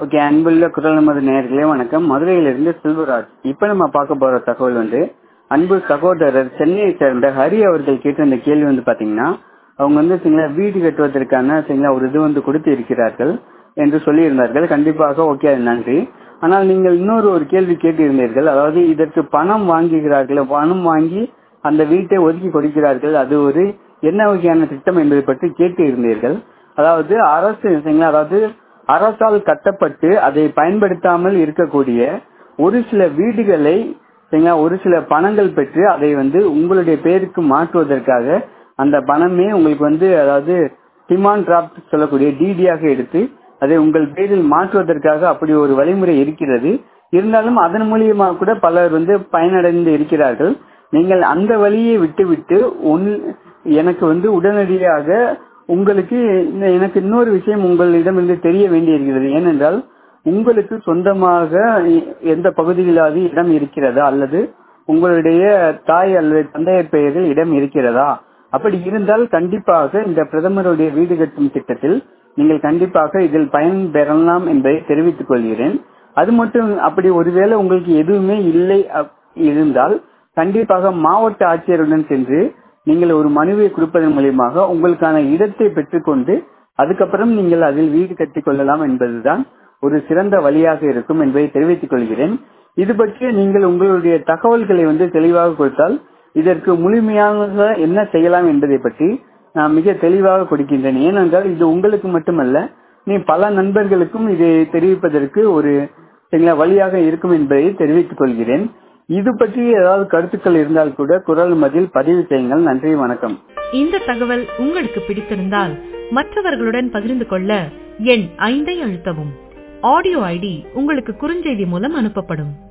okay அன்புள்ள குரல் நமது நேயர்களே வணக்கம் மதுரையிலிருந்து செல்வராஜ் இப்ப நம்ம பார்க்க போற தகவல் வந்து அன்பு சகோதரர் சென்னையை சேர்ந்த ஹரி அவர்கள் கேட்ட இந்த கேள்வி வந்து பாத்தீங்கன்னா அவங்க வந்து சரிங்களா வீடு கட்டுவதற்கான சரிங்களா ஒரு இது வந்து கொடுத்து இருக்கிறார்கள் என்று சொல்லியிருந்தார்கள் கண்டிப்பாக ஓகே அது நன்றி ஆனால் நீங்கள் இன்னொரு ஒரு கேள்வி கேட்டிருந்தீர்கள் அதாவது இதற்கு பணம் வாங்குகிறார்கள் பணம் வாங்கி அந்த வீட்டை ஒதுக்கி கொடுக்கிறார்கள் அது ஒரு என்ன வகையான திட்டம் என்பதை பற்றி கேட்டு இருந்தீர்கள் அதாவது அரசு சரிங்களா அதாவது அரசால் கட்டப்பட்டு அதை பயன்படுத்தாமல் இருக்கக்கூடிய ஒரு சில வீடுகளை சரிங்களா ஒரு சில பணங்கள் பெற்று அதை வந்து உங்களுடைய பேருக்கு மாற்றுவதற்காக அந்த பணமே உங்களுக்கு வந்து அதாவது டிமாண்ட் டிராப்ட் சொல்லக்கூடிய டிடியாக எடுத்து அதை உங்கள் பேரில் மாற்றுவதற்காக அப்படி ஒரு வழிமுறை இருக்கிறது இருந்தாலும் அதன் மூலியமாக கூட பலர் வந்து பயனடைந்து இருக்கிறார்கள் நீங்கள் அந்த வழியை விட்டுவிட்டு ஒன் எனக்கு வந்து உடனடியாக உங்களுக்கு எனக்கு இன்னொரு விஷயம் உங்களிடமிருந்து தெரிய வேண்டியிருக்கிறது ஏனென்றால் உங்களுக்கு சொந்தமாக எந்த பகுதியிலாவது இடம் இருக்கிறதா அல்லது உங்களுடைய தாய் அல்லது தந்தையர் பெயரில் இடம் இருக்கிறதா அப்படி இருந்தால் கண்டிப்பாக இந்த பிரதமருடைய வீடு கட்டும் திட்டத்தில் நீங்கள் கண்டிப்பாக இதில் பயன் பெறலாம் என்பதை தெரிவித்துக் கொள்கிறேன் அது மட்டும் அப்படி ஒருவேளை உங்களுக்கு எதுவுமே இல்லை இருந்தால் கண்டிப்பாக மாவட்ட ஆட்சியருடன் சென்று நீங்கள் ஒரு மனுவை கொடுப்பதன் மூலியமாக உங்களுக்கான இடத்தை பெற்றுக்கொண்டு அதுக்கப்புறம் நீங்கள் அதில் வீடு கட்டிக் கொள்ளலாம் என்பதுதான் ஒரு சிறந்த வழியாக இருக்கும் என்பதை தெரிவித்துக் கொள்கிறேன் இது பற்றி நீங்கள் உங்களுடைய தகவல்களை வந்து தெளிவாக கொடுத்தால் இதற்கு முழுமையாக என்ன செய்யலாம் என்பதை பற்றி நான் மிக தெளிவாக கொடுக்கின்றேன் ஏனென்றால் இது உங்களுக்கு மட்டுமல்ல நீ பல நண்பர்களுக்கும் இதை தெரிவிப்பதற்கு ஒரு வழியாக இருக்கும் என்பதை தெரிவித்துக் கொள்கிறேன் இது பற்றி ஏதாவது கருத்துக்கள் இருந்தால் கூட குரல் மதில் பதிவு செய்யுங்கள் நன்றி வணக்கம் இந்த தகவல் உங்களுக்கு பிடித்திருந்தால் மற்றவர்களுடன் பகிர்ந்து கொள்ள எண் ஐந்தை அழுத்தவும் ஆடியோ ஐடி உங்களுக்கு குறுஞ்செய்தி மூலம் அனுப்பப்படும்